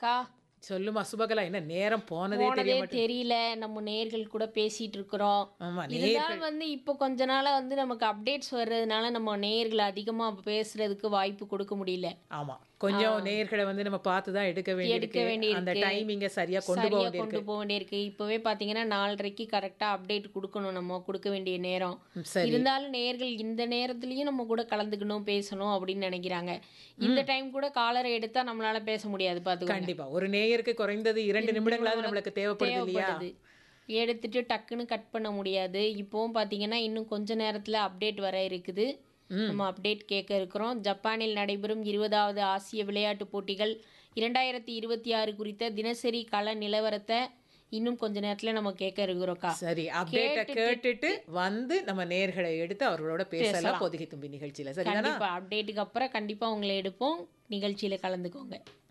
அக்கா சொல்லுமா சுபகலா என்ன நேரம் போனதே தெரிய போனதே மாட்டேங்குது தெரியல நம்ம நேர்கள் கூட பேசிட்டு இருக்கிறோம் ஆமா இருந்தாலும் வந்து இப்போ கொஞ்ச நாளா வந்து நமக்கு அப்டேட்ஸ் வர்றதுனால நம்ம நேர்கள் அதிகமா பேசுறதுக்கு வாய்ப்பு கொடுக்க முடியல ஆமா கொஞ்சம் நேயர்களை வந்து நம்ம பார்த்து தான் எடுக்க எடுக்க வேண்டியிருக்கு வேண்டியிருக்கு. அந்த டைமிங்க சரியா கொண்டு போக சரியா வேண்டியிருக்கு கொண்டு போக வேண்டியிருக்கு இப்பவே பாத்தீங்கன்னா நாலரைக்கு கரெக்டா அப்டேட் கொடுக்கணும் நம்ம கொடுக்க வேண்டிய நேரம் ம், சரி இருந்தாலும் நேர்கள் இந்த நேரத்துலயும் நம்ம கூட கலந்துக்கணும் பேசணும் அப்படின்னு நினைக்கிறாங்க இந்த டைம் கூட காலரை எடுத்தா நம்மளால பேச முடியாது பாத்துக்கோங்க கண்டிப்பா ஒரு நேயருக்கு குறைந்தது இரண்டு நிமிடங்களாவது நம்மளுக்கு தேவைப்படுது இல்லையா தேவைப்படுது எடுத்துட்டு டக்குன்னு கட் பண்ண முடியாது இப்போவும் பார்த்தீங்கன்னா இன்னும் கொஞ்ச நேரத்தில் அப்டேட் வர இருக்குது நம்ம அப்டேட் கேட்க இருக்கிறோம் ஜப்பானில் நடைபெறும் இருபதாவது ஆசிய விளையாட்டுப் போட்டிகள் இரண்டாயிரத்தி இருபத்தி ஆறு குறித்த தினசரி கள நிலவரத்தை இன்னும் கொஞ்ச நேரத்தில் நம்ம கேட்க இருக்கிறோம்க்கா சரி அப்டேட்டை கேட்டுட்டு வந்து நம்ம நேர்களை எடுத்து அவர்களோட பேசலாம் பொதுகை தும்பி நிகழ்ச்சியில சரிதானா கண்டிப்பா அப்டேட்டுக்கு அப்புறம் கண்டிப்பா உங்களை எடுப்போம் நிகழ்ச்சியில கலந்துக்கோங்க